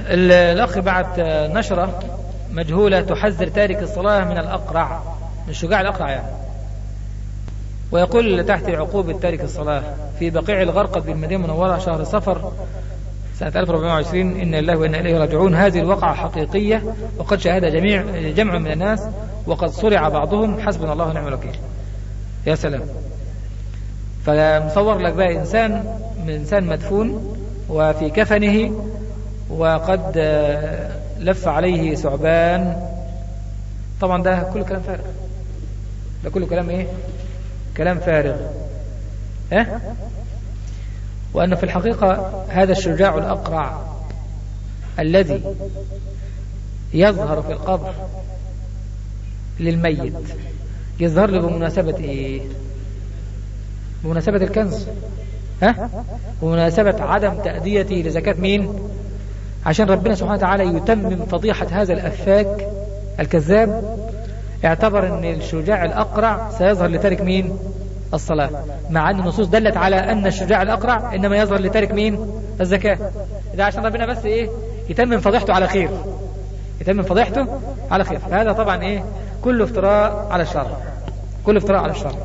الأخ بعت نشرة مجهولة تحذر تارك الصلاة من الأقرع من الشجاع الأقرع يعني ويقول تحت عقوبة تارك الصلاة في بقيع الغرقد بالمدينة المنورة شهر صفر سنة 1420 إن الله وإنا إليه راجعون هذه الوقعة حقيقية وقد شاهد جميع جمع من الناس وقد صرع بعضهم حسبنا الله ونعم الوكيل يا سلام فمصور لك بقى إنسان من إنسان مدفون وفي كفنه وقد لف عليه ثعبان طبعا ده كله كلام فارغ ده كله كلام ايه كلام فارغ اه وأن في الحقيقة هذا الشجاع الأقرع الذي يظهر في القبر للميت يظهر له بمناسبة ايه بمناسبة الكنز ها بمناسبة عدم تأديته لزكاة مين عشان ربنا سبحانه وتعالى يتمم فضيحة هذا الأفاك الكذاب اعتبر ان الشجاع الأقرع سيظهر لتارك مين الصلاة مع أن النصوص دلت على أن الشجاع الأقرع إنما يظهر لتارك مين الزكاة ده عشان ربنا بس إيه يتمم فضيحته على خير يتمم فضيحته على خير فهذا طبعا إيه كله افتراء على الشر كله افتراء على الشر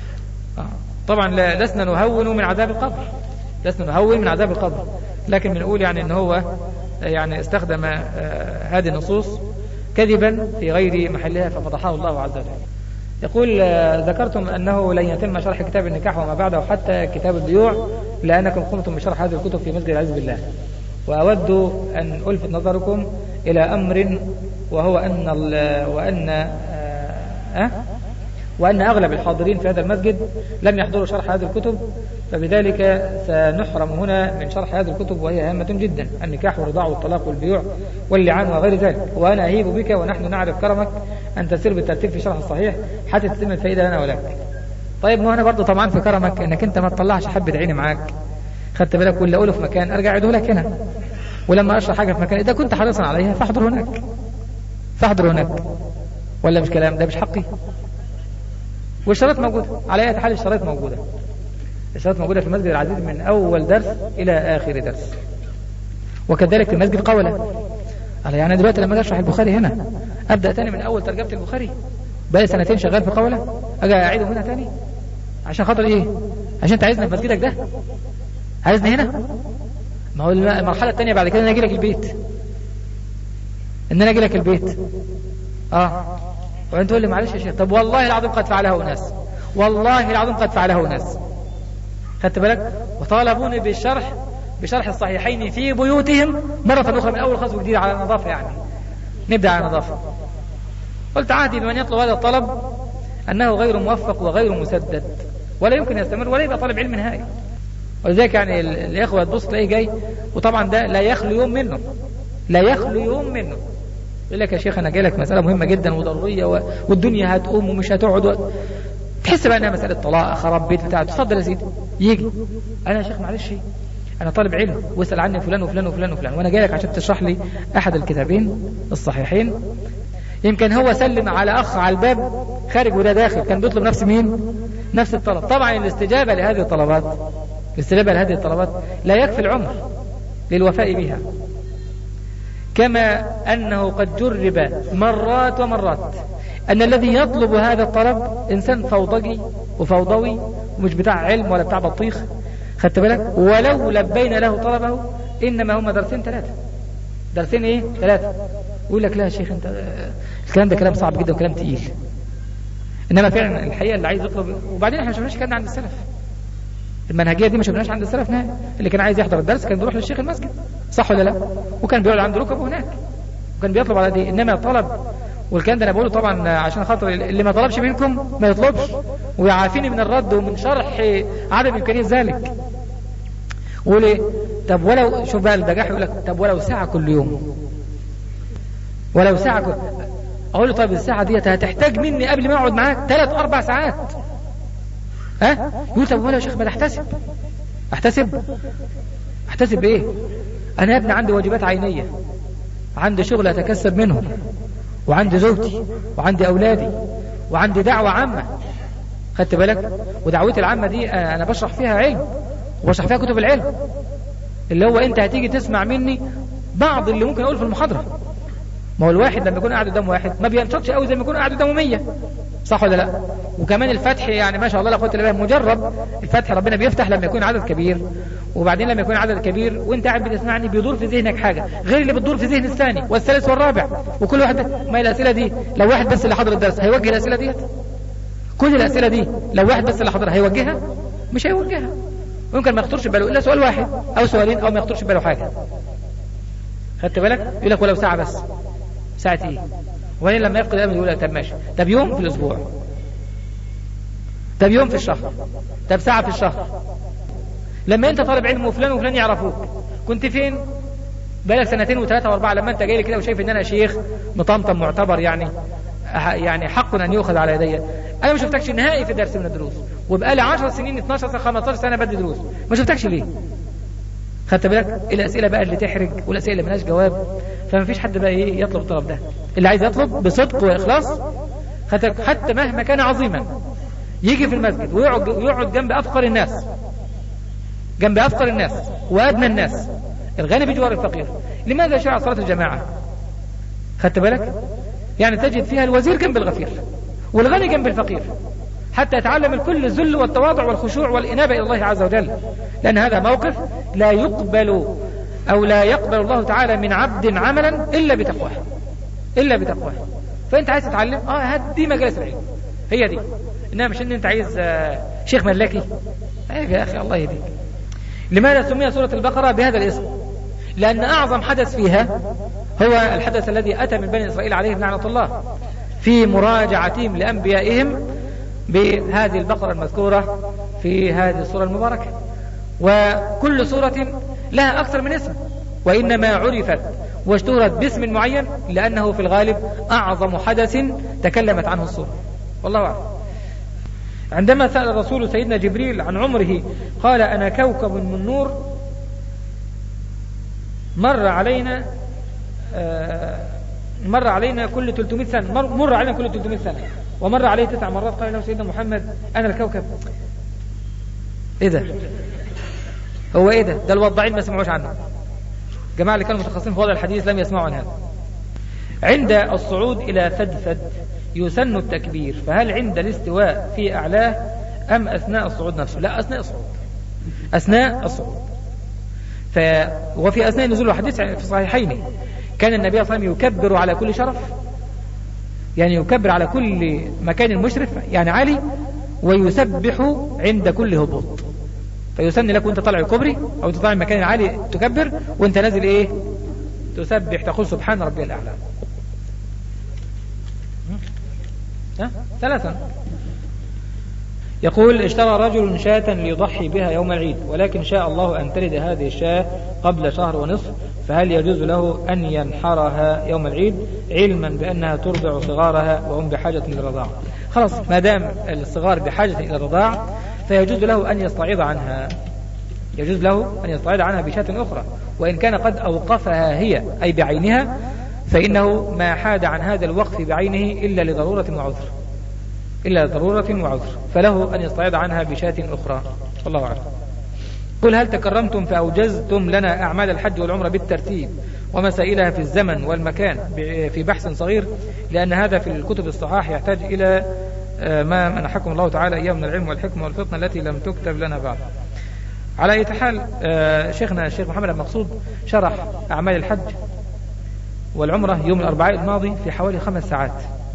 طبعا لسنا نهون من عذاب القبر لسنا نهون من عذاب القبر لكن بنقول يعني ان هو يعني استخدم هذه النصوص كذبا في غير محلها ففضحه الله عز وجل يقول ذكرتم أنه لن يتم شرح كتاب النكاح وما بعده حتى كتاب البيوع لأنكم قمتم بشرح هذه الكتب في مسجد العز بالله وأود أن ألفت نظركم إلى أمر وهو أن وأن أه وأن أغلب الحاضرين في هذا المسجد لم يحضروا شرح هذه الكتب فبذلك سنحرم هنا من شرح هذه الكتب وهي هامة جدا النكاح والرضاع والطلاق والبيوع واللعان وغير ذلك وأنا أهيب بك ونحن نعرف كرمك أن تسير بالترتيب في شرح الصحيح حتى تتم الفائدة لنا ولك طيب ما أنا برضه طبعا في كرمك أنك أنت ما تطلعش حبة عيني معاك خدت بالك ولا أقوله في مكان أرجع أعيده لك هنا ولما أشرح حاجة في مكان إذا كنت حريصا عليها فاحضر هناك فاحضر هناك ولا مش كلام ده مش حقي والشرايط موجودة على أي حال الشرايط موجودة الشرايط موجودة في مسجد العزيز من أول درس إلى آخر درس وكذلك في مسجد قولة على يعني دلوقتي لما أشرح البخاري هنا أبدأ تاني من أول ترجمة البخاري بقى سنتين شغال في قولة أجي أعيده هنا تاني عشان خاطر إيه عشان أنت عايزني في مسجدك ده عايزني هنا ما هو المرحلة الثانية بعد كده أنا أجي لك البيت إن أنا أجي لك البيت آه وانت تقول لي معلش يا شيخ طب والله العظيم قد فعله ناس والله العظيم قد فعله ناس خدت بالك وطالبوني بالشرح بشرح الصحيحين في بيوتهم مرة أخرى من أول خطوة جديدة على النظافة يعني نبدأ على النظافة قلت عهدي بمن يطلب هذا الطلب أنه غير موفق وغير مسدد ولا يمكن يستمر ولا يبقى طالب علم نهائي ولذلك يعني الإخوة تبص تلاقيه جاي وطبعا ده لا يخلو يوم منه لا يخلو يوم منه يقول لك يا شيخ انا جاي لك مساله مهمه جدا وضروريه و... والدنيا هتقوم ومش هتقعد و... تحس بقى انها مساله طلاق خراب بيت بتاع تفضل يا سيدي يجي انا يا شيخ معلش انا طالب علم واسال عني فلان وفلان وفلان وفلان وانا جاي لك عشان تشرح لي احد الكتابين الصحيحين يمكن هو سلم على اخ على الباب خارج وده داخل كان بيطلب نفس مين نفس الطلب طبعا الاستجابه لهذه الطلبات الاستجابه لهذه الطلبات لا يكفي العمر للوفاء بها كما أنه قد جرب مرات ومرات أن الذي يطلب هذا الطلب إنسان فوضجي وفوضوي ومش بتاع علم ولا بتاع بطيخ خدت بالك ولو لبينا له طلبه إنما هم درسين ثلاثة درسين إيه ثلاثة يقول لك لا يا شيخ أنت الكلام ده كلام صعب جدا وكلام تقيل إنما فعلا الحقيقة اللي عايز يطلب وبعدين احنا ما شفناش كان عند السلف المنهجيه دي ما شفناهاش عند السلف نهائي اللي كان عايز يحضر الدرس كان بيروح للشيخ المسجد صح ولا لا وكان بيقعد عند ركبه هناك وكان بيطلب على دي انما طلب والكلام ده انا بقوله طبعا عشان خاطر اللي ما طلبش منكم ما يطلبش ويعافيني من الرد ومن شرح عدم امكانيه ذلك ويقول ايه طب ولو شوف بقى البجاح يقول لك طب ولو ساعه كل يوم ولو ساعه كل اقول له طيب الساعه ديت هتحتاج مني قبل ما اقعد معاك ثلاث اربع ساعات ها يقول طب ولا يا شيخ ما احتسب احتسب احتسب بايه انا يا ابني عندي واجبات عينيه عندي شغل اتكسب منه وعندي زوجتي وعندي اولادي وعندي دعوه عامه خدت بالك ودعوتي العامه دي انا بشرح فيها علم وبشرح فيها كتب العلم اللي هو انت هتيجي تسمع مني بعض اللي ممكن اقول في المحاضره ما هو الواحد لما يكون قاعد قدام واحد ما بينشطش قوي زي ما يكون قاعد قدامه 100 صح ولا لا وكمان الفتح يعني ما شاء الله لا قوه الا بالله مجرب الفتح ربنا بيفتح لما يكون عدد كبير وبعدين لما يكون عدد كبير وانت قاعد بتسمعني بيدور في ذهنك حاجه غير اللي بتدور في ذهن الثاني والثالث والرابع وكل واحد ما الاسئله دي لو واحد بس اللي حضر الدرس هيوجه الاسئله ديت كل الاسئله دي لو واحد بس اللي حضرها هيوجهها مش هيوجهها ممكن ما يخطرش باله الا سؤال واحد او سؤالين او ما يخطرش باله حاجه خدت بالك يقول لك ولو ساعه بس ساعه ايه وبعدين لما يفقد الامل يقول لك طب ماشي طب يوم في الاسبوع طب يوم في الشهر طب ساعه في الشهر لما انت طالب علم وفلان وفلان يعرفوك كنت فين بقالك سنتين وثلاثه واربعه لما انت جاي لي كده وشايف ان انا شيخ مطمطم معتبر يعني يعني حق ان يؤخذ على يدي انا ما شفتكش نهائي في درس من الدروس وبقالي 10 سنين 12 سنه 15 سنه بدي دروس ما شفتكش ليه خدت بالك الاسئله بقى اللي تحرج والاسئله اللي ملهاش جواب فما فيش حد بقى ايه يطلب الطلب ده اللي عايز يطلب بصدق واخلاص حتى مهما كان عظيما يجي في المسجد ويقعد ويقعد جنب افقر الناس جنب افقر الناس وادنى الناس الغني بجوار الفقير لماذا شرع صلاه الجماعه خدت بالك يعني تجد فيها الوزير جنب الغفير والغني جنب الفقير حتى يتعلم الكل الذل والتواضع والخشوع والإنابة إلى الله عز وجل لأن هذا موقف لا يقبل أو لا يقبل الله تعالى من عبد عملا إلا بتقواه إلا بتقواه فأنت عايز تتعلم آه هدي مجالس العلم هي دي إنما مش إن أنت عايز آه شيخ ملاكي عيب يا أخي الله يهديك لماذا سمي سورة البقرة بهذا الاسم لأن أعظم حدث فيها هو الحدث الذي أتى من بني إسرائيل عليهم لعنة الله في مراجعتهم لأنبيائهم بهذه البقرة المذكورة في هذه السورة المباركة وكل سورة لها أكثر من اسم وإنما عرفت واشتهرت باسم معين لأنه في الغالب أعظم حدث تكلمت عنه السورة والله أعلم عندما سأل الرسول سيدنا جبريل عن عمره قال أنا كوكب من نور مر علينا مر علينا كل 300 سنة مر, مر علينا كل 300 سنة ومر عليه تسع مرات قال له سيدنا محمد أنا الكوكب إيه ده هو إيه ده ده الوضاعين ما سمعوش عنه جماعة اللي كانوا متخصصين في وضع الحديث لم يسمعوا عن هذا عند الصعود إلى فدفد يسن التكبير فهل عند الاستواء في أعلاه أم أثناء الصعود نفسه لا أثناء الصعود أثناء الصعود ف... وفي أثناء نزول الحديث في الصحيحين كان النبي صلى الله عليه وسلم يكبر على كل شرف يعني يكبر على كل مكان مشرف يعني عالي ويسبح عند كل هبوط فيسن لك وانت طالع الكوبري او تطلع المكان العالي تكبر وانت نازل ايه تسبح تقول سبحان ربي الاعلى ها ثلاثا يقول اشترى رجل شاة ليضحي بها يوم العيد ولكن شاء الله أن تلد هذه الشاة قبل شهر ونصف فهل يجوز له أن ينحرها يوم العيد علما بأنها ترضع صغارها وهم بحاجة للرضاعة خلاص ما دام الصغار بحاجة إلى الرضاع فيجوز له أن يستعيض عنها يجوز له أن يستعيض عنها بشاة أخرى وإن كان قد أوقفها هي أي بعينها فإنه ما حاد عن هذا الوقف بعينه إلا لضرورة وعذر إلا ضرورة وعذر فله أن يستعيض عنها بشاة أخرى والله أعلم قل هل تكرمتم فأوجزتم لنا أعمال الحج والعمرة بالترتيب ومسائلها في الزمن والمكان في بحث صغير لأن هذا في الكتب الصحاح يحتاج إلى ما منحكم الله تعالى إياه من العلم والحكمة والفطنة التي لم تكتب لنا بعد على أي حال شيخنا الشيخ محمد المقصود شرح أعمال الحج والعمرة يوم الأربعاء الماضي في حوالي خمس ساعات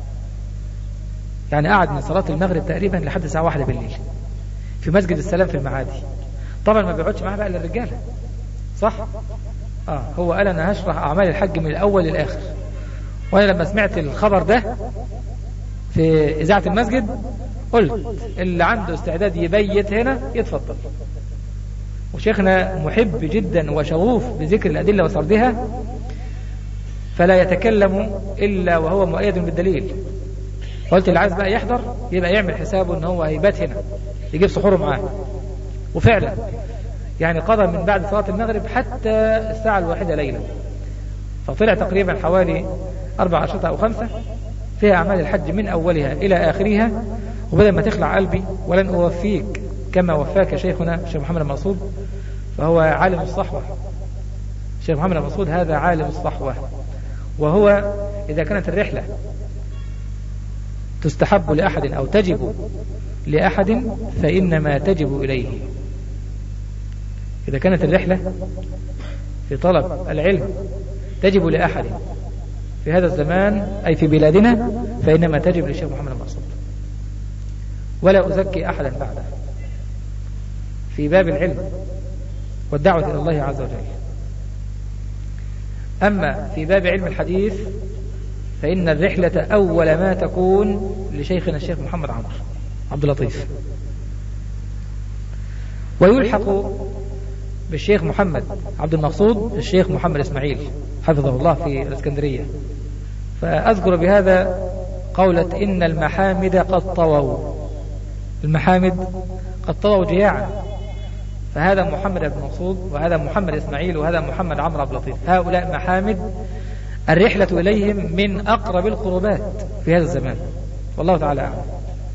يعني قعد من صلاة المغرب تقريبا لحد الساعة واحدة بالليل في مسجد السلام في المعادي طبعا ما بيقعدش معاه بقى الا الرجاله صح اه هو قال انا هشرح اعمال الحج من الاول للاخر وانا لما سمعت الخبر ده في اذاعه المسجد قلت اللي عنده استعداد يبيت هنا يتفضل وشيخنا محب جدا وشغوف بذكر الادله وسردها فلا يتكلم الا وهو مؤيد بالدليل قلت اللي عايز بقى يحضر يبقى يعمل حسابه ان هو هيبات هنا يجيب سحوره معاه وفعلا يعني قضى من بعد صلاة المغرب حتى الساعة الواحدة ليلة فطلع تقريبا حوالي أربع أشرطة أو خمسة فيها أعمال الحج من أولها إلى آخرها وبدل ما تخلع قلبي ولن أوفيك كما وفاك شيخنا الشيخ محمد المقصود فهو عالم الصحوة الشيخ محمد المقصود هذا عالم الصحوة وهو إذا كانت الرحلة تستحب لأحد أو تجب لأحد فإنما تجب إليه إذا كانت الرحلة في طلب العلم تجب لأحد في هذا الزمان أي في بلادنا فإنما تجب للشيخ محمد المقصود ولا أزكي أحدا بعده في باب العلم والدعوة إلى الله عز وجل أما في باب علم الحديث فإن الرحلة أول ما تكون لشيخنا الشيخ محمد عمرو عبد اللطيف ويلحق بالشيخ محمد عبد المقصود الشيخ محمد إسماعيل حفظه الله في الإسكندرية فأذكر بهذا قولة إن المحامد قد طووا المحامد قد طووا جياعا فهذا محمد بن مقصود وهذا محمد إسماعيل وهذا محمد عمرو عبد اللطيف هؤلاء محامد الرحلة إليهم من أقرب القربات في هذا الزمان والله تعالى أعلم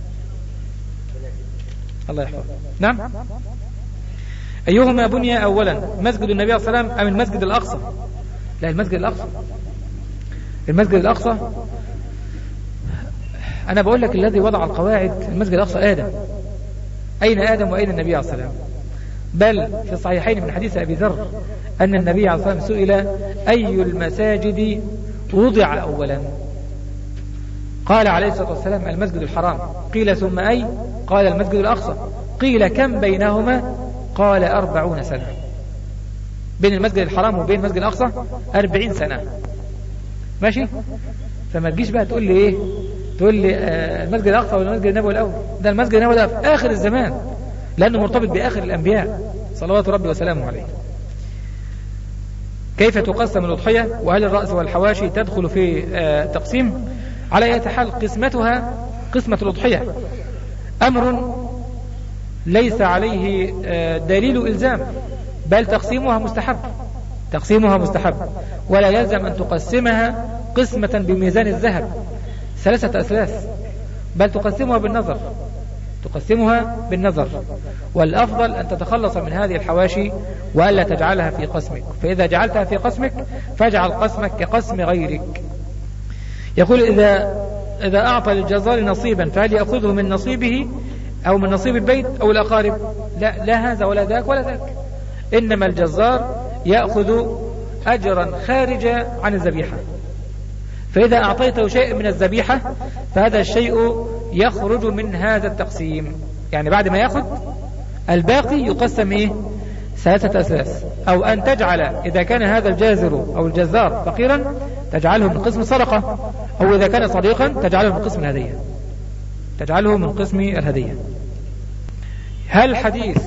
الله يحفظ نعم أيهما بني أولا مسجد النبي صلى الله عليه وسلم أم المسجد الأقصى لا المسجد الأقصى المسجد الأقصى أنا بقول لك الذي وضع القواعد المسجد الأقصى آدم أين آدم وأين النبي عليه الصلاة والسلام بل في الصحيحين من حديث أبي ذر أن النبي عليه الصلاة والسلام سئل أي المساجد وضع أولا قال عليه الصلاة والسلام المسجد الحرام قيل ثم أي قال المسجد الأقصى قيل كم بينهما قال أربعون سنة بين المسجد الحرام وبين المسجد الأقصى أربعين سنة ماشي فما تجيش بقى تقول لي ايه تقول لي آه المسجد الاقصى ولا المسجد النبوي الاول ده المسجد النبوي ده في اخر الزمان لانه مرتبط باخر الانبياء صلوات ربي وسلامه عليه كيف تقسم الأضحية وهل الرأس والحواشي تدخل في آه تقسيم على أي حال قسمتها قسمة الأضحية أمر ليس عليه آه دليل إلزام بل تقسيمها مستحب تقسيمها مستحب ولا يلزم أن تقسمها قسمة بميزان الذهب ثلاثة أثلاث بل تقسمها بالنظر تقسمها بالنظر والأفضل أن تتخلص من هذه الحواشي وألا تجعلها في قسمك فإذا جعلتها في قسمك فاجعل قسمك كقسم غيرك يقول إذا إذا أعطى للجزار نصيبا فهل يأخذه من نصيبه أو من نصيب البيت أو الأقارب لا لا هذا ولا ذاك ولا ذاك إنما الجزار يأخذ أجرا خارجا عن الذبيحة فإذا أعطيته شيء من الذبيحة فهذا الشيء يخرج من هذا التقسيم يعني بعد ما يأخذ الباقي يقسم إيه ثلاثة أساس أو أن تجعل إذا كان هذا الجازر أو الجزار فقيرا تجعله من قسم صدقة أو إذا كان صديقا تجعله من قسم الهدية تجعله من قسم الهدية هل حديث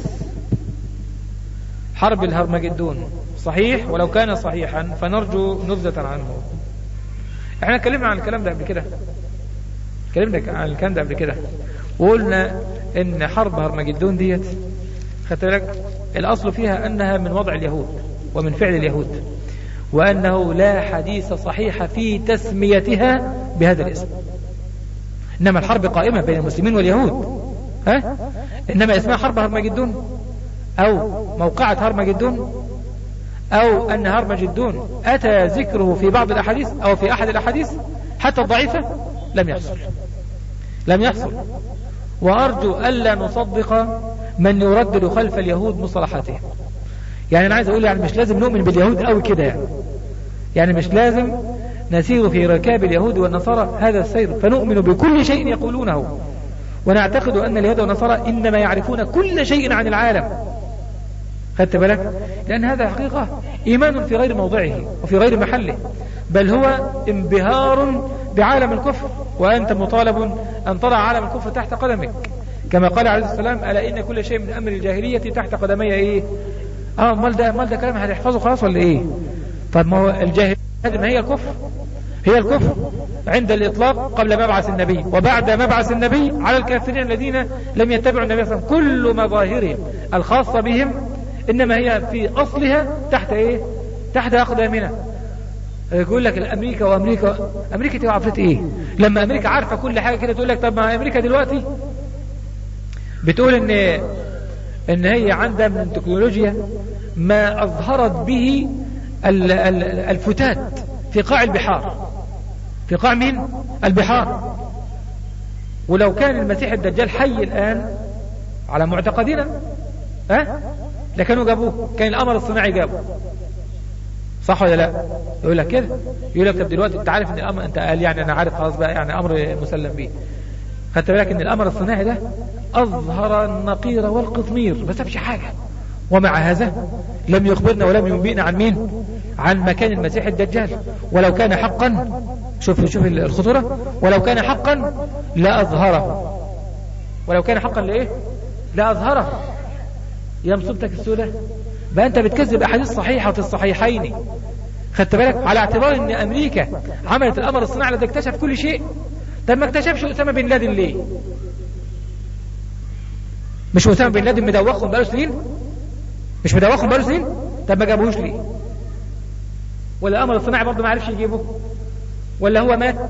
حرب الهرمجدون صحيح ولو كان صحيحا فنرجو نبذة عنه احنا اتكلمنا عن الكلام ده قبل كده اتكلمنا عن الكلام ده قبل كده وقلنا ان حرب هرمجدون ديت خدت بالك الاصل فيها انها من وضع اليهود ومن فعل اليهود وانه لا حديث صحيح في تسميتها بهذا الاسم انما الحرب قائمة بين المسلمين واليهود ها انما اسمها حرب هرمجدون او موقعة هرمجدون أو أن هرمجدون أتى ذكره في بعض الأحاديث أو في أحد الأحاديث حتى الضعيفة لم يحصل لم يحصل وأرجو ألا نصدق من يردد خلف اليهود مصطلحاتهم يعني أنا عايز أقول يعني مش لازم نؤمن باليهود أو كده يعني يعني مش لازم نسير في ركاب اليهود والنصارى هذا السير فنؤمن بكل شيء يقولونه ونعتقد أن اليهود والنصارى إنما يعرفون كل شيء عن العالم خدت بالك لأن هذا حقيقة إيمان في غير موضعه وفي غير محله بل هو انبهار بعالم الكفر وأنت مطالب أن تضع عالم الكفر تحت قدمك كما قال عليه السلام ألا إن كل شيء من أمر الجاهلية تحت قدمي إيه آه مال ده مال ده كلام هتحفظه خلاص ولا إيه طب ما هو الجاهلية هذه ما هي الكفر هي الكفر عند الإطلاق قبل مبعث النبي وبعد مبعث النبي على الكافرين الذين لم يتبعوا النبي صلى الله عليه وسلم كل مظاهرهم الخاصة بهم إنما هي في أصلها تحت إيه تحت أقدامنا يقول لك الأمريكا وأمريكا أمريكا دي عرفت إيه لما أمريكا عارفة كل حاجة كده تقول لك طب ما أمريكا دلوقتي بتقول إن إن هي عندها من التكنولوجيا ما أظهرت به الفتات في قاع البحار في قاع مين البحار ولو كان المسيح الدجال حي الآن على معتقدنا ها لكانوا جابوه كان الأمر الصناعي جابه صح ولا لا يقول لك كده يقول لك طب دلوقتي انت عارف ان الامر انت قال يعني انا عارف خلاص بقى يعني امر مسلم به خدت بالك ان الامر الصناعي ده اظهر النقير والقطمير ما سابش حاجه ومع هذا لم يخبرنا ولم ينبئنا عن مين عن مكان المسيح الدجال ولو كان حقا شوف شوف الخطورة ولو كان حقا لأظهره ولو كان حقا لإيه لأظهره يا مصيبتك السوداء بقى أنت بتكذب أحاديث صحيحة في الصحيحين خدت بالك على اعتبار ان امريكا عملت الامر الصناعي الذي اكتشف كل شيء طب ما اكتشفش اسامه بن لادن ليه مش اسامه بن لادن مدوخهم بقاله سنين مش مدوخهم بقاله سنين طب ما جابوهوش ليه ولا الامر الصناعي برضه ما عرفش يجيبه ولا هو مات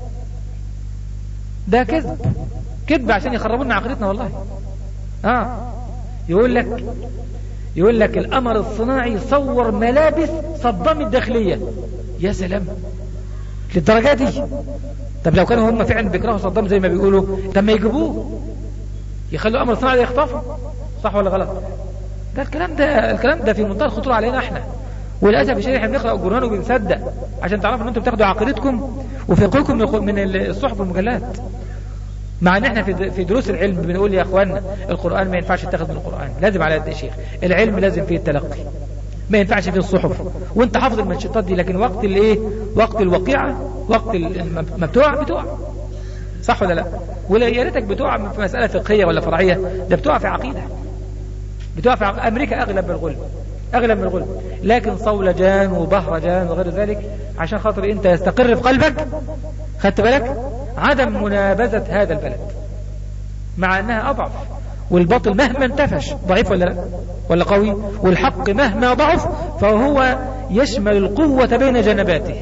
ده كذب كذب عشان يخربوا لنا عقيدتنا والله اه يقول لك يقول لك القمر الصناعي صور ملابس صدام الداخلية يا سلام للدرجة دي طب لو كانوا هم فعلا بيكرهوا صدام زي ما بيقولوا طب ما يجيبوه يخلوا القمر الصناعي يخطفوا صح ولا غلط ده الكلام ده الكلام ده في منتهى الخطورة علينا احنا وللاسف الشديد احنا بنقرا الجرنان وبنصدق عشان تعرفوا ان انتم بتاخدوا عقيدتكم وفقهكم من الصحف والمجلات مع ان احنا في دروس العلم بنقول يا اخوانا القرآن ما ينفعش يتاخذ من القرآن لازم على يد الشيخ العلم لازم فيه التلقي ما ينفعش فيه الصحف وانت حافظ المنشطات دي لكن وقت الايه وقت الوقيعة وقت ما بتقع بتقع صح ولا لا ولا يا ريتك بتقع في مسألة فقهية ولا فرعية ده بتقع في عقيدة بتقع في امريكا اغلب بالغلب اغلب من الغلب لكن صولجان وبهرجان وغير ذلك عشان خاطر انت يستقر في قلبك خدت بالك عدم منابذة هذا البلد مع انها اضعف والباطل مهما انتفش ضعيف ولا لا ولا قوي والحق مهما ضعف فهو يشمل القوة بين جنباته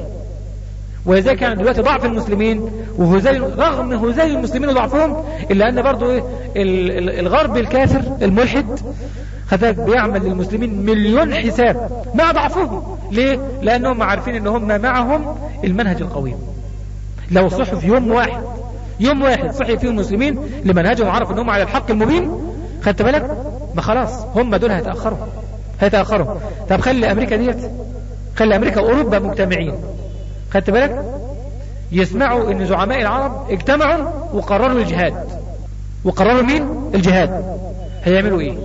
ولذلك كان دلوقتي ضعف المسلمين وهزال رغم هزال المسلمين وضعفهم الا ان برضه ايه الغرب الكافر الملحد خذاك بيعمل للمسلمين مليون حساب مع ضعفهم ليه لانهم عارفين ان هم معهم المنهج القويم لو صحوا في يوم واحد يوم واحد صحي فيه المسلمين لمنهجهم عرفوا انهم على الحق المبين خدت بالك ما خلاص هم دول هيتاخروا هيتاخروا طب خلي امريكا ديت خلي امريكا واوروبا مجتمعين خدت بالك يسمعوا ان زعماء العرب اجتمعوا وقرروا الجهاد وقرروا مين الجهاد هيعملوا ايه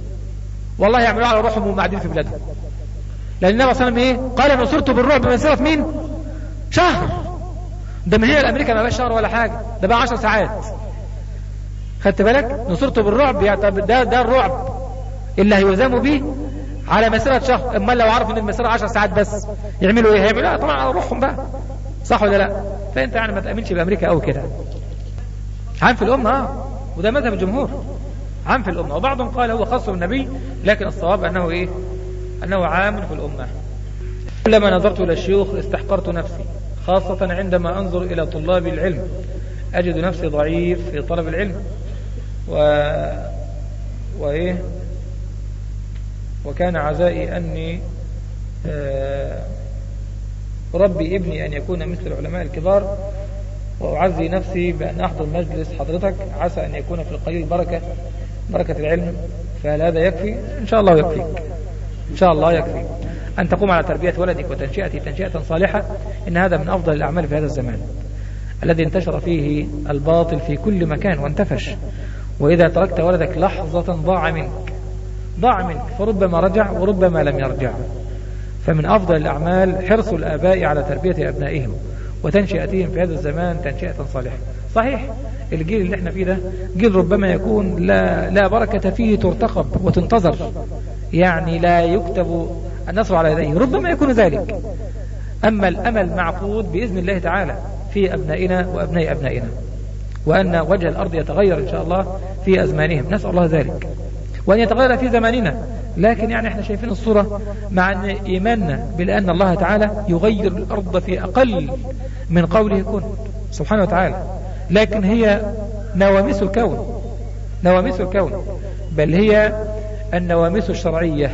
والله يعملوا على روحهم وهم قاعدين في بلادهم لان النبي صلى الله عليه وسلم ايه قال نصرت بالرعب مسيره مين شهر ده من هنا لامريكا ما بقاش شهر ولا حاجه ده بقى 10 ساعات خدت بالك نصرت بالرعب يعني ده ده الرعب اللي هيلزموا بيه على مسيره شهر امال لو عرفوا ان المسيره 10 ساعات بس يعملوا ايه هيعملوا طبعا على روحهم بقى صح ولا لا فانت يعني ما تامنش بامريكا قوي كده عام في الامه اه وده مذهب الجمهور عام في الأمة وبعضهم قال هو خاص بالنبي لكن الصواب أنه إيه أنه عام في الأمة كلما نظرت إلى الشيوخ استحقرت نفسي خاصة عندما أنظر إلى طلاب العلم أجد نفسي ضعيف في طلب العلم و... وإيه وكان عزائي أني أربي ابني أن يكون مثل العلماء الكبار وأعزي نفسي بأن أحضر مجلس حضرتك عسى أن يكون في القليل بركة بركة العلم فهل هذا يكفي إن شاء الله يكفيك إن شاء الله يكفي أن تقوم على تربية ولدك وتنشئته تنشئة صالحة إن هذا من أفضل الأعمال في هذا الزمان الذي انتشر فيه الباطل في كل مكان وانتفش وإذا تركت ولدك لحظة ضاع منك ضاع منك فربما رجع وربما لم يرجع فمن أفضل الأعمال حرص الآباء على تربية أبنائهم وتنشئتهم في هذا الزمان تنشئة صالحة صحيح الجيل اللي احنا فيه ده جيل ربما يكون لا, لا بركة فيه ترتقب وتنتظر يعني لا يكتب النصر على يديه ربما يكون ذلك أما الأمل معقود بإذن الله تعالى في أبنائنا وأبناء أبنائنا وأن وجه الأرض يتغير إن شاء الله في أزمانهم نسأل الله ذلك وأن يتغير في زماننا لكن يعني احنا شايفين الصورة مع أن إيماننا بأن الله تعالى يغير الأرض في أقل من قوله كن سبحانه وتعالى لكن هي نواميس الكون نواميس الكون بل هي النواميس الشرعية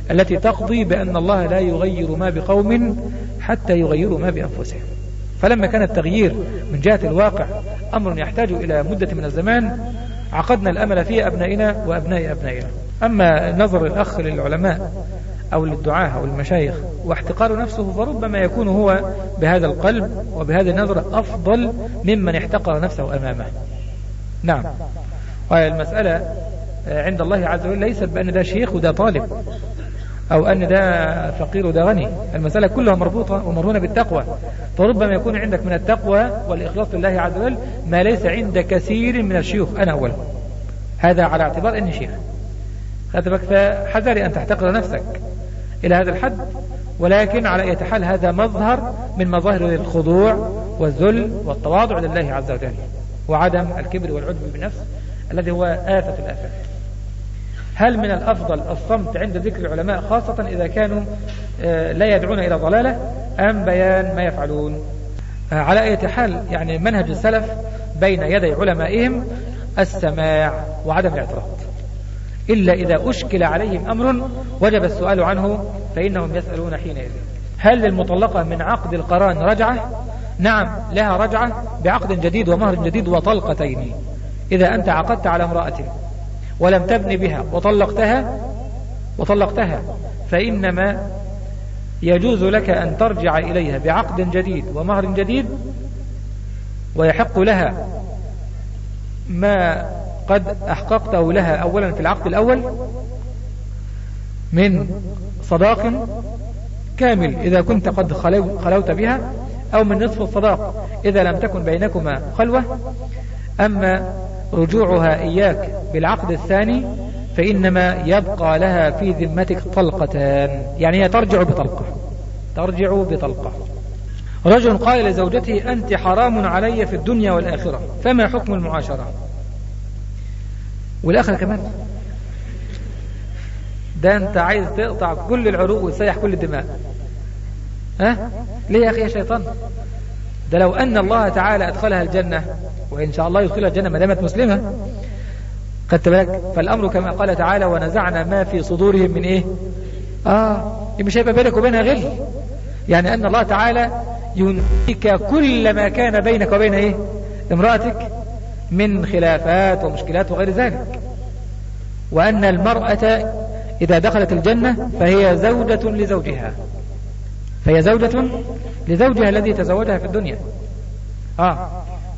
التي تقضي بأن الله لا يغير ما بقوم حتى يغيروا ما بأنفسهم فلما كان التغيير من جهة الواقع أمر يحتاج إلى مدة من الزمان عقدنا الأمل في أبنائنا وأبناء أبنائنا أما نظر الأخ للعلماء أو للدعاة أو المشايخ واحتقار نفسه فربما يكون هو بهذا القلب وبهذه النظرة أفضل ممن احتقر نفسه أمامه نعم والمسألة عند الله عز وجل ليست بأن ده شيخ وده طالب أو أن ده فقير وده غني المسألة كلها مربوطة ومرهونة بالتقوى فربما يكون عندك من التقوى والإخلاص لله عز وجل ما ليس عند كثير من الشيوخ أنا أول هذا على اعتبار أني شيخ خذبك فحذري أن تحتقر نفسك إلى هذا الحد ولكن على أي حال هذا مظهر من مظاهر الخضوع والذل والتواضع لله عز وجل وعدم الكبر والعجب بالنفس الذي هو آفة الآفات هل من الأفضل الصمت عند ذكر العلماء خاصة إذا كانوا لا يدعون إلى ضلالة أم بيان ما يفعلون على أي حال يعني منهج السلف بين يدي علمائهم السماع وعدم الاعتراض إلا إذا أشكل عليهم أمر وجب السؤال عنه فإنهم يسألون حينئذ هل للمطلقة من عقد القران رجعة نعم لها رجعة بعقد جديد ومهر جديد وطلقتين إذا أنت عقدت على امرأة ولم تبن بها وطلقتها وطلقتها فإنما يجوز لك أن ترجع إليها بعقد جديد ومهر جديد ويحق لها ما قد أحققته لها أولا في العقد الأول من صداق كامل إذا كنت قد خلوت بها أو من نصف الصداق إذا لم تكن بينكما خلوة أما رجوعها إياك بالعقد الثاني فإنما يبقى لها في ذمتك طلقتان يعني هي ترجع بطلقة ترجع بطلقة رجل قال لزوجته أنت حرام علي في الدنيا والآخرة فما حكم المعاشرة والآخرة كمان ده أنت عايز تقطع كل العروق وتسيح كل الدماء ها ليه يا أخي يا شيطان ده لو أن الله تعالى أدخلها الجنة وإن شاء الله يدخلها الجنة ما دامت مسلمة خدت بالك فالأمر كما قال تعالى ونزعنا ما في صدورهم من إيه آه مش هيبقى بينك وبينها غل يعني أن الله تعالى ينفيك كل ما كان بينك وبين إيه امرأتك من خلافات ومشكلات وغير ذلك وأن المرأة إذا دخلت الجنة فهي زوجة لزوجها فهي زوجة لزوجها الذي تزوجها في الدنيا آه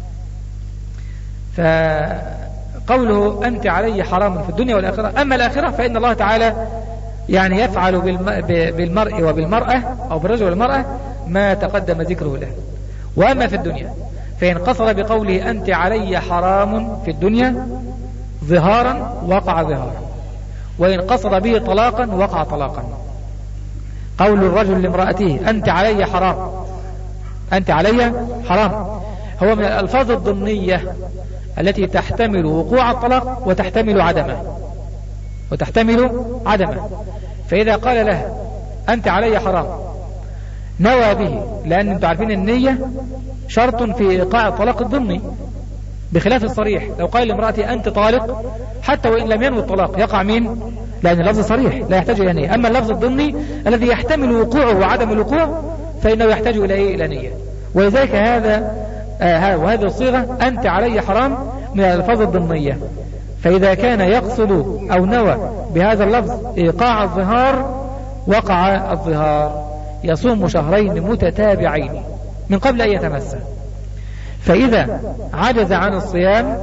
فقوله أنت علي حرام في الدنيا والآخرة أما الآخرة فإن الله تعالى يعني يفعل بالمرء وبالمرأة أو بالرجل والمرأة ما تقدم ذكره له وأما في الدنيا فإن قصر بقوله أنت علي حرام في الدنيا ظهارا وقع ظهارا وإن قصر به طلاقا وقع طلاقا قول الرجل لامرأته أنت علي حرام أنت علي حرام هو من الألفاظ الضمنية التي تحتمل وقوع الطلاق وتحتمل عدمه وتحتمل عدمه فإذا قال لها أنت علي حرام نوى به لأن أنتم عارفين النية شرط في إيقاع الطلاق الضمني بخلاف الصريح لو قال لامرأتي أنت طالق حتى وإن لم ينوي الطلاق يقع مين لأن اللفظ صريح لا يحتاج إلى نية أما اللفظ الضمني الذي يحتمل وقوعه وعدم الوقوع فإنه يحتاج إلى إيه إلى نية ولذلك هذا آه وهذه الصيغة أنت علي حرام من الألفاظ الضمنية فإذا كان يقصد أو نوى بهذا اللفظ إيقاع الظهار وقع الظهار يصوم شهرين متتابعين من قبل أن يتمسى فإذا عجز عن الصيام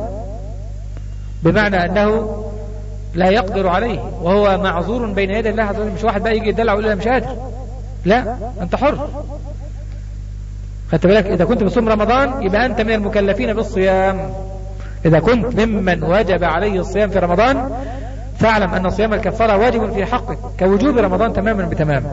بمعنى أنه لا يقدر عليه وهو معذور بين يدي الله عز وجل مش واحد بقى يجي يدلع ويقول انا مش قادر لا انت حر خدت بالك اذا كنت بصوم رمضان يبقى انت من المكلفين بالصيام اذا كنت ممن وجب عليه الصيام في رمضان فاعلم ان صيام الكفاره واجب في حقك كوجوب رمضان تماما بتمام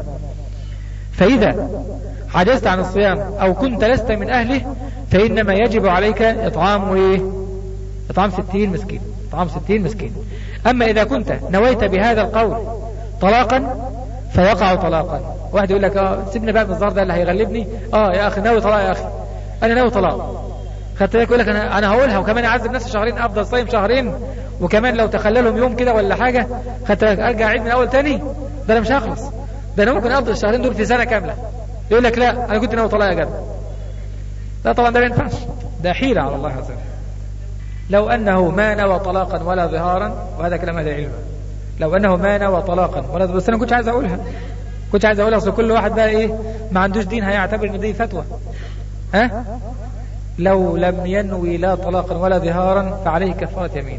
فاذا عجزت عن الصيام او كنت لست من اهله فانما يجب عليك اطعام ايه اطعام ستين مسكين اطعام ستين مسكين أما إذا كنت نويت بهذا القول طلاقا فيقع طلاقا واحد يقول لك اه سيبني بقى من الظهر ده اللي هيغلبني اه يا اخي ناوي طلاق يا اخي انا ناوي طلاق خدت بالك يقول لك انا انا هقولها وكمان اعذب نفسي شهرين افضل صايم شهرين وكمان لو تخللهم يوم كده ولا حاجه خدت بالك ارجع اعيد من الاول تاني ده انا مش هخلص ده انا ممكن اقضي الشهرين دول في سنه كامله يقول لك لا انا كنت ناوي طلاق يا جدع لا طبعا ده ما ينفعش ده حيله على الله عز وجل لو انه ما نوى طلاقا ولا ظهارا وهذا كلام اهل العلم لو انه ما نوى طلاقا ولا بس انا كنت عايز اقولها كنت عايز اقولها اصل كل واحد بقى ايه ما عندوش دين هيعتبر ان دي فتوى ها لو لم ينوي لا طلاقا ولا ظهارا فعليه كفاره يمين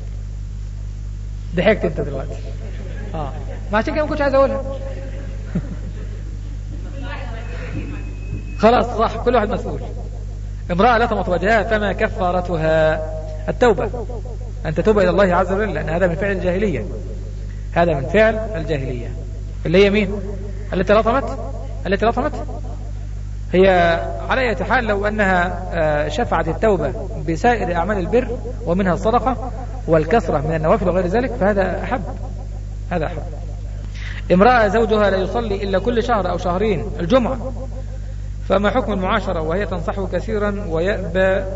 ضحكت انت دلوقتي اه ما عشان كده ما كنتش عايز اقولها خلاص صح كل واحد مسؤول امرأة لطمت وجهها فما كفارتها التوبة أن تتوب إلى الله عز وجل لأن هذا من فعل الجاهلية هذا من فعل الجاهلية اللي هي مين التي لطمت التي لطمت هي على أي حال لو أنها شفعت التوبة بسائر أعمال البر ومنها الصدقة والكسرة من النوافل وغير ذلك فهذا أحب هذا أحب امرأة زوجها لا يصلي إلا كل شهر أو شهرين الجمعة فما حكم المعاشرة وهي تنصحه كثيرا ويأبى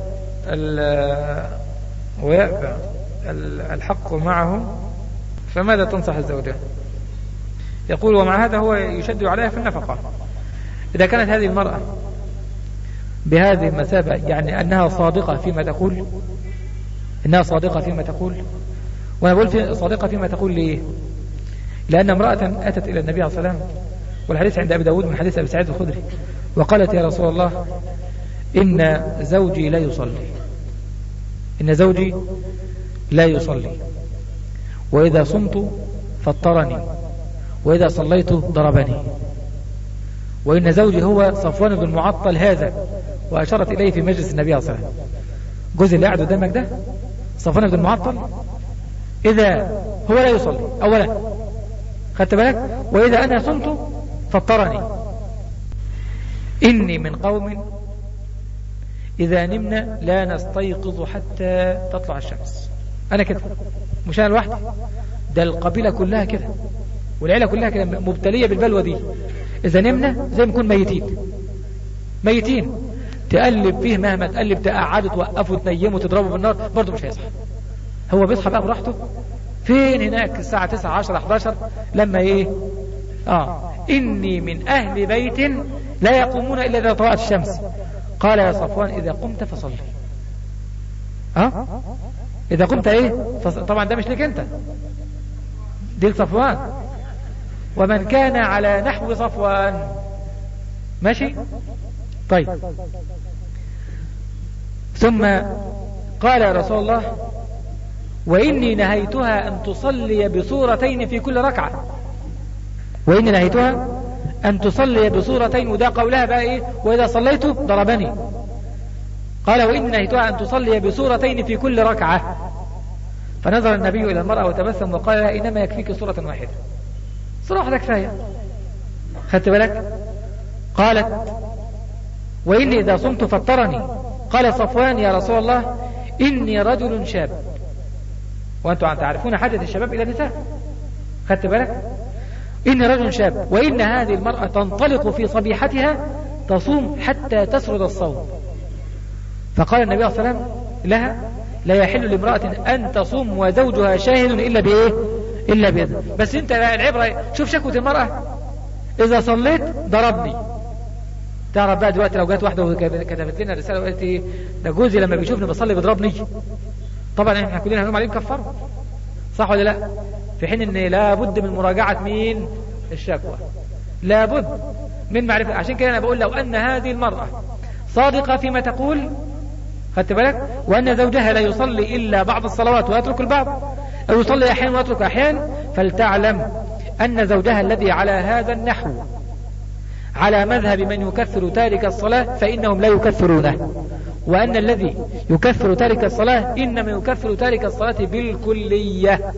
ويأبى الحق معه فماذا تنصح الزوجة يقول ومع هذا هو يشد عليها في النفقة إذا كانت هذه المرأة بهذه المثابة يعني أنها صادقة فيما تقول إنها صادقة فيما تقول وأنا بقول في صادقة فيما تقول ليه لأن امرأة أتت إلى النبي عليه الصلاة والسلام والحديث عند أبي داود من حديث أبي سعيد الخدري وقالت يا رسول الله إن زوجي لا يصلي إن زوجي لا يصلي وإذا صمت فطرني وإذا صليت ضربني وإن زوجي هو صفوان بن معطل هذا وأشارت إليه في مجلس النبي صلى الله عليه وسلم جوزي اللي قاعد قدامك ده صفوان بن معطل إذا هو لا يصلي أولا خدت بالك وإذا أنا صمت فطرني إني من قوم إذا نمنا لا نستيقظ حتى تطلع الشمس أنا كده مش أنا لوحدي ده القبيلة كلها كده والعيلة كلها كده مبتلية بالبلوى دي إذا نمنا زي ما نكون ميتين ميتين تقلب فيه مهما تقلب تقعده توقفه تنيمه تضربه بالنار برضه مش هيصحى هو بيصحى بقى براحته فين هناك الساعة 9 10 11 لما ايه اه اني من اهل بيت لا يقومون الا اذا طلعت الشمس قال يا صفوان اذا قمت فصلي اه اذا قمت ايه فص... طبعا ده مش لك انت دي صفوان ومن كان على نحو صفوان ماشي طيب ثم قال يا رسول الله وإني نهيتها أن تصلي بصورتين في كل ركعة وإني نهيتها أن تصلي بصورتين وده قولها بقى إيه وإذا صليت ضربني قال وإني نهيتها أن تصلي بصورتين في كل ركعة فنظر النبي إلى المرأة وتبسم وقال لها إنما يكفيك صورة واحدة صورة واحدة كفاية خدت بالك قالت وإني إذا صمت فطرني قال صفوان يا رسول الله إني رجل شاب وأنتم تعرفون حاجة الشباب إلى النساء خدت بالك إني رجل شاب وإن هذه المرأة تنطلق في صبيحتها تصوم حتى تسرد الصوم فقال النبي صلى الله عليه وسلم لها لا يحل لامرأة أن تصوم وزوجها شاهد إلا بإيه إلا بإذن بس أنت العبرة شوف شكوة المرأة إذا صليت ضربني تعرف بقى دلوقتي لو جت واحدة كتبت لنا رسالة وقالت إيه ده جوزي لما بيشوفني بصلي بيضربني طبعا احنا كلنا هنقوم عليه نكفره صح ولا لا في حين ان لابد من مراجعة مين الشكوى لابد من معرفة عشان كده انا بقول لو ان هذه المرأة صادقة فيما تقول خدت بالك وان زوجها لا يصلي الا بعض الصلوات ويترك البعض او يصلي احيانا ويترك احيانا فلتعلم ان زوجها الذي على هذا النحو على مذهب من يكفر تارك الصلاة فإنهم لا يكفرونه وأن الذي يكفر تارك الصلاة إنما يكفر تارك الصلاة بالكلية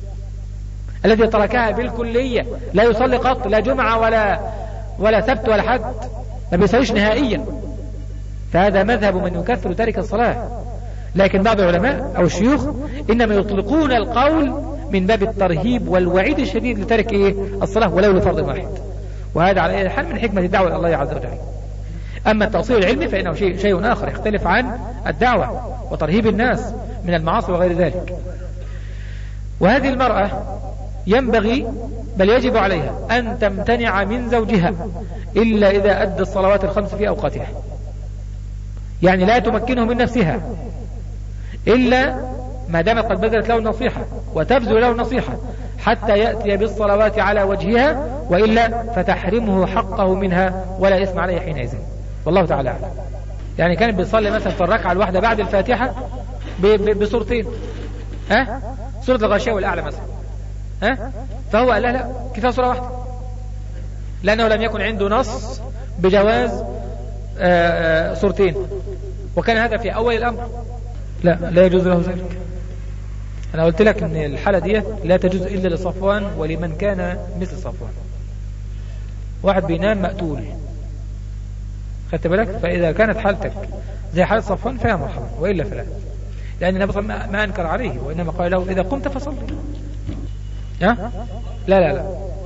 الذي تركها بالكلية لا يصلي قط لا جمعة ولا ولا سبت ولا حد ما بيصليش نهائيا فهذا مذهب من يكفر تارك الصلاة لكن بعض العلماء أو الشيوخ إنما يطلقون القول من باب الترهيب والوعيد الشديد لترك إيه الصلاة ولو لفرض واحد وهذا على أي حال من حكمة الدعوة إلى الله عز وجل أما التأصيل العلمي فإنه شيء, شيء آخر يختلف عن الدعوة وترهيب الناس من المعاصي وغير ذلك وهذه المرأة ينبغي بل يجب عليها أن تمتنع من زوجها إلا إذا أدى الصلوات الخمس في أوقاتها يعني لا تمكنه من نفسها إلا ما دامت قد بذلت له النصيحة وتبذل له النصيحة حتى يأتي بالصلوات على وجهها وإلا فتحرمه حقه منها ولا إثم عليه حينئذ والله تعالى أعلم يعني كانت بتصلي مثلا في الركعة الواحدة بعد الفاتحة بصورتين ها سورة الغاشية والأعلى مثلا ها فهو قال لا لا كفاية سورة واحدة لأنه لم يكن عنده نص بجواز صورتين وكان هذا في أول الأمر لا لا يجوز له ذلك أنا قلت لك أن الحالة دي لا تجوز إلا لصفوان ولمن كان مثل صفوان واحد بينام مقتول خدت بالك فإذا كانت حالتك زي حالة صفوان فيها مرحبا وإلا فلا لأن النبي صلى الله عليه وسلم ما أنكر عليه وإنما قال له إذا قمت فصلي ها لا لا لا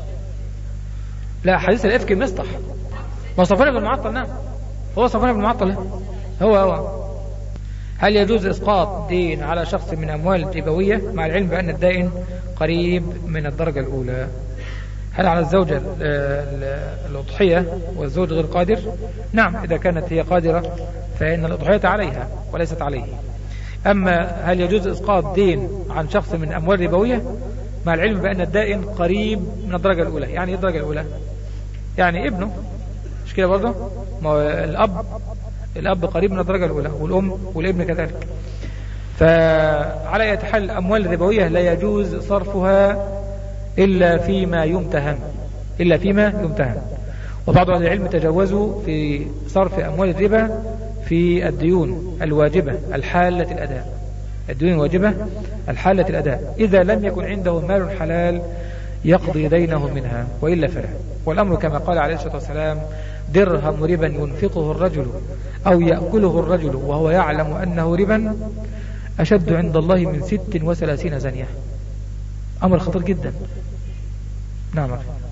لا حديث الإفك مصطح ما صفوان بن معطل نعم هو صفوان بن معطل هو هو هل يجوز إسقاط دين على شخص من أموال الربوية مع العلم بأن الدائن قريب من الدرجة الأولى هل على الزوجة الأضحية والزوج غير قادر نعم إذا كانت هي قادرة فإن الأضحية عليها وليست عليه أما هل يجوز إسقاط دين عن شخص من أموال ربوية مع العلم بأن الدائن قريب من الدرجة الأولى يعني إيه الدرجة الأولى يعني ابنه مش كده برضه ما هو الأب الأب قريب من الدرجة الأولى والأم والابن كذلك فعلى أي حال الأموال الربوية لا يجوز صرفها إلا فيما يمتهن إلا فيما يمتهن وبعض أهل العلم تجوزوا في صرف أموال الربا في الديون الواجبة الحالة الأداء الديون الواجبة الحالة الأداء إذا لم يكن عنده مال حلال يقضي دينه منها وإلا فلا والأمر كما قال عليه الصلاة والسلام درهم ربا ينفقه الرجل أو يأكله الرجل وهو يعلم أنه ربا أشد عند الله من ست وثلاثين زنية أمر خطير جدا نعم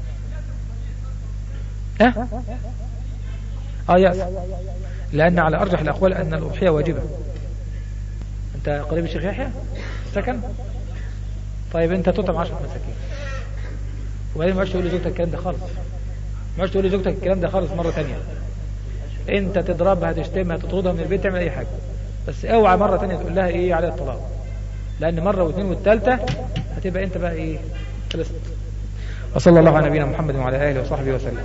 أه؟ آه يأس لأن على أرجح الأقوال أن الأضحية واجبة أنت قريب الشيخ يحيى سكن طيب أنت تطعم عشر مساكين وبعدين ما تقول لزوجتك الكلام ده خالص ما تقول لزوجتك الكلام ده خالص مرة تانية انت تضربها تشتمها تطردها من البيت تعمل اي حاجة بس اوعى مرة تانية تقول لها ايه على الطلاق لان مرة واثنين والثالثة هتبقى انت بقى ايه خلصت وصلى الله على نبينا محمد وعلى اله وصحبه وسلم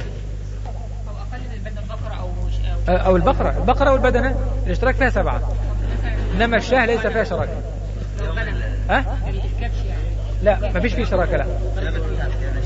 او البقرة البقرة والبدنة الاشتراك فيها سبعة انما الشاه ليس فيها شراكة ها؟ لا ما فيش فيه شراكة لا